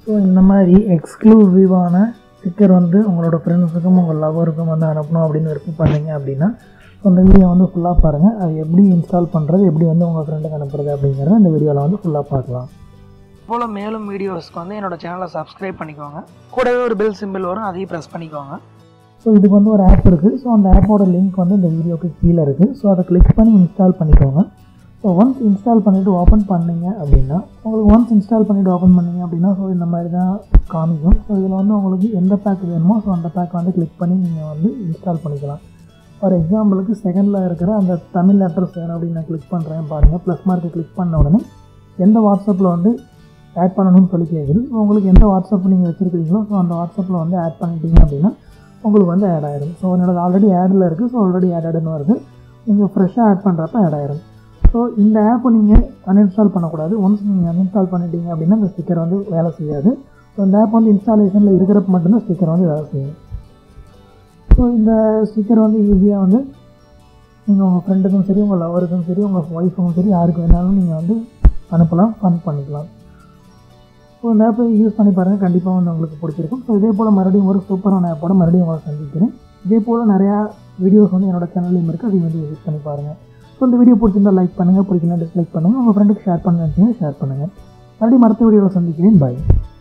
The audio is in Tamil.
ஸோ இந்த மாதிரி எக்ஸ்க்ளூசிவான ஸ்டிக்கர் வந்து உங்களோட ஃப்ரெண்ட்ஸுக்கும் உங்கள் லவருக்கும் வந்து அனுப்பணும் அப்படின்னு விருப்பம் பண்ணீங்க அப்படின்னா ஸோ இந்த வீடியோ வந்து ஃபுல்லாக பாருங்கள் அது எப்படி இன்ஸ்டால் பண்ணுறது எப்படி வந்து உங்கள் ஃப்ரெண்டுக்கு அனுப்புறது அப்படிங்கிறத இந்த வீடியோவில் வந்து ஃபுல்லாக பார்க்கலாம் போல் மேலும் வீடியோஸ்க்கு வந்து என்னோட சேனலை சப்ஸ்கிரைப் பண்ணிக்கோங்க கூடவே ஒரு பெல் சிம்பிள் வரும் அதையும் ப்ரெஸ் பண்ணிக்கோங்க ஸோ இதுக்கு வந்து ஒரு ஆப் இருக்குது ஸோ அந்த ஆப்போட லிங்க் வந்து இந்த வீடியோக்கு கீழே இருக்குது ஸோ அதை கிளிக் பண்ணி இன்ஸ்டால் பண்ணிக்கோங்க ஸோ ஒன்ஸ் இன்ஸ்டால் பண்ணிவிட்டு ஓப்பன் பண்ணீங்க அப்படின்னா உங்களுக்கு ஒன்ஸ் இன்ஸ்டால் பண்ணிவிட்டு ஓப்பன் பண்ணீங்க அப்படின்னா ஸோ இந்த மாதிரி தான் காமிக்கும் ஸோ இதில் வந்து உங்களுக்கு எந்த பேக் வேணுமோ ஸோ அந்த பேக் வந்து கிளிக் பண்ணி நீங்கள் வந்து இன்ஸ்டால் பண்ணிக்கலாம் ஃபார் எக்ஸாம்பிளுக்கு செகண்டில் இருக்கிற அந்த தமிழ் லெட்டர்ஸ் வேணும் அப்படின்னு நான் கிளிக் பண்ணுறேன் பாருங்கள் ப்ளஸ் மார்க்கை கிளிக் பண்ண உடனே எந்த வாட்ஸ்அப்பில் வந்து ஆட் பண்ணணும்னு சொல்லி கேட்குது ஸோ உங்களுக்கு எந்த வாட்ஸ்அப் நீங்கள் வச்சுருக்கீங்களோ ஸோ அந்த வாட்ஸ்அப்பில் வந்து ஆட் பண்ணிட்டீங்க அப்படின்னா உங்களுக்கு வந்து ஆட் ஆயிரும் ஸோ என்னோட ஆல்ரெடி ஆடில் இருக்குது ஸோ ஆல்ரெடி ஆட் ஆடுன்னு வருது நீங்கள் ஃப்ரெஷ்ஷாக ஆட் பண்ணுறப்ப ஆட் ஆயிரும் ஸோ இந்த ஆப்பை நீங்கள் அன்இன்ஸ்டால் பண்ணக்கூடாது ஒன்ஸ் நீங்கள் அன்இன்ஸ்டால் பண்ணிட்டீங்க அப்படின்னா இந்த ஸ்டிக்கர் வந்து வேலை செய்யாது ஸோ இந்த ஆப் வந்து இன்ஸ்டாலேஷனில் இருக்கிறப்ப மட்டும்தான் ஸ்டிக்கர் வந்து வேலை செய்யும் ஸோ இந்த ஸ்டிக்கர் வந்து ஈஸியாக வந்து நீங்கள் உங்கள் ஃப்ரெண்டுக்கும் சரி உங்கள் லவருக்கும் சரி உங்கள் ஒய்ஃபுக்கும் சரி யாருக்கு வேணாலும் நீங்கள் வந்து அனுப்பலாம் ஃபன் பண்ணிக்கலாம் ஸோ இந்த ஆப்பை யூஸ் பண்ணி பாருங்கள் கண்டிப்பாக வந்து உங்களுக்கு பிடிச்சிருக்கும் ஸோ இதே போல் மறுபடியும் ஒரு சூப்பரான ஆப்போட மறுபடியும் உங்களை சந்திக்கிறேன் இதே போல் நிறையா வீடியோஸ் வந்து என்னோட சேனல்லையும் இருக்குது அதையும் வந்து யூஸ் பண்ணி பாருங்கள் ஸோ இந்த வீடியோ பிடிச்சிருந்தா லைக் பண்ணுங்கள் பிடிக்கலாம் டிஸ்லைக் பண்ணுங்கள் உங்கள் ஃப்ரெண்டுக்கு ஷேர் பண்ணுங்க ஷேர் பண்ணுங்கள் மறுபடியும் அடுத்த வீடியோவில் சந்திக்கிறேன் பாய்